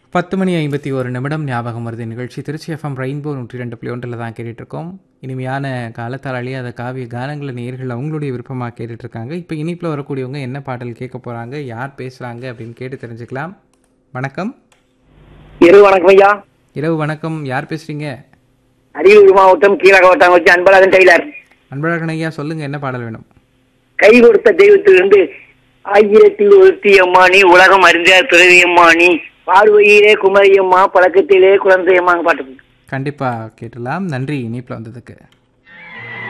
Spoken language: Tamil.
பத்து மணி ஐம்பத்தி ஒரு நிமிடம் ஞாபகம் வருது நிகழ்ச்சி திருச்சி எஃப்எம் ரெயின்போ நூற்றி ரெண்டு புள்ளி ஒன்றில் தான் கேட்டுட்டு இருக்கோம் இனிமையான காலத்தால் அழியாத காவிய கானங்களை நேர்கள் அவங்களுடைய விருப்பமாக கேட்டுட்டு இருக்காங்க இப்போ இனிப்பில் வரக்கூடியவங்க என்ன பாடல் கேட்க போகிறாங்க யார் பேசுகிறாங்க அப்படின்னு கேட்டு தெரிஞ்சுக்கலாம் வணக்கம் இரு வணக்கம் ஐயா இரவு வணக்கம் யார் பேசுகிறீங்க அரியலூர் மாவட்டம் கீழகவட்டம் வச்சு அன்பழகன் டெய்லர் அன்பழகன் ஐயா சொல்லுங்கள் என்ன பாடல் வேணும் கை கொடுத்த தெய்வத்திலிருந்து ஆயிரத்தில் ஒருத்தி அம்மா நீ உலகம் அறிந்த பிறவி அம்மா நீ பார்வையிலே குமரியம்மா பழக்கத்திலே குழந்தையம்மா பாட்டு கண்டிப்பாக கேட்டலாம் நன்றி இனிப்பில் வந்ததுக்கு